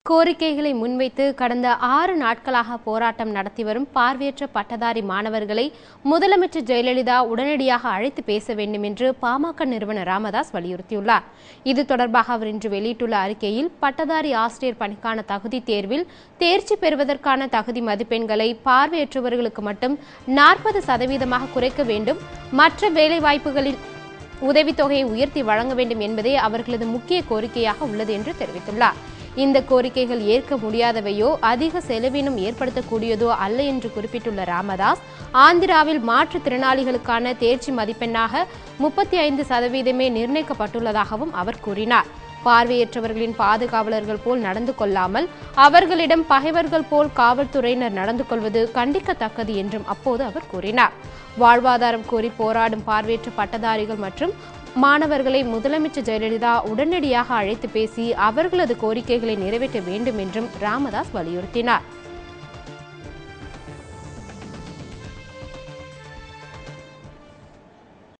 கோரிக்கைகளை முன்வைத்து கடந்த ஆறு நாட்களாக போராட்டம் நடத்தி வரும் பார்வையற்ற பட்டதாரி மாணவர்களை முதலமைச்சர் ஜெயலலிதா உடனடியாக அழைத்து பேச வேண்டும் என்று பாமக நிறுவனர் ராமதாஸ் வலியுறுத்தியுள்ளார் இது தொடர்பாக அவர் இன்று வெளியிட்டுள்ள அறிக்கையில் பட்டதாரி ஆசிரியர் பணிக்கான தகுதி தேர்வில் தேர்ச்சி பெறுவதற்கான தகுதி மதிப்பெண்களை பார்வையற்றவர்களுக்கு மட்டும் நாற்பது சதவீதமாக குறைக்க வேண்டும் மற்ற வேலைவாய்ப்புகளில் உதவித்தொகையை உயர்த்தி வழங்க வேண்டும் என்பதே அவர்களது முக்கிய கோரிக்கையாக உள்ளது என்று தெரிவித்துள்ளார் இந்த கோரிக்கைகள் ஏற்க முடியாதவையோ அதிக செலவினம் ஏற்படுத்தக்கூடியதோ அல்ல என்று குறிப்பிட்டுள்ள ராமதாஸ் ஆந்திராவில் மாற்றுத்திறனாளிகளுக்கான தேர்ச்சி மதிப்பெண்ணாக முப்பத்தி ஐந்து சதவீதமே நிர்ணயிக்கப்பட்டுள்ளதாகவும் அவர் கூறினார் பார்வையற்றவர்களின் பாதுகாவலர்கள் போல் நடந்து கொள்ளாமல் அவர்களிடம் பகைவர்கள் போல் காவல்துறையினர் நடந்து கொள்வது கண்டிக்கத்தக்கது என்றும் அப்போது அவர் கூறினார் வாழ்வாதாரம் கோரி போராடும் பார்வையற்ற பட்டதாரிகள் மற்றும் மாணவர்களை முதலமைச்சர் ஜெயலலிதா உடனடியாக அழைத்து பேசி அவர்களது கோரிக்கைகளை நிறைவேற்ற வேண்டும் என்றும் ராமதாஸ் வலியுறுத்தினார்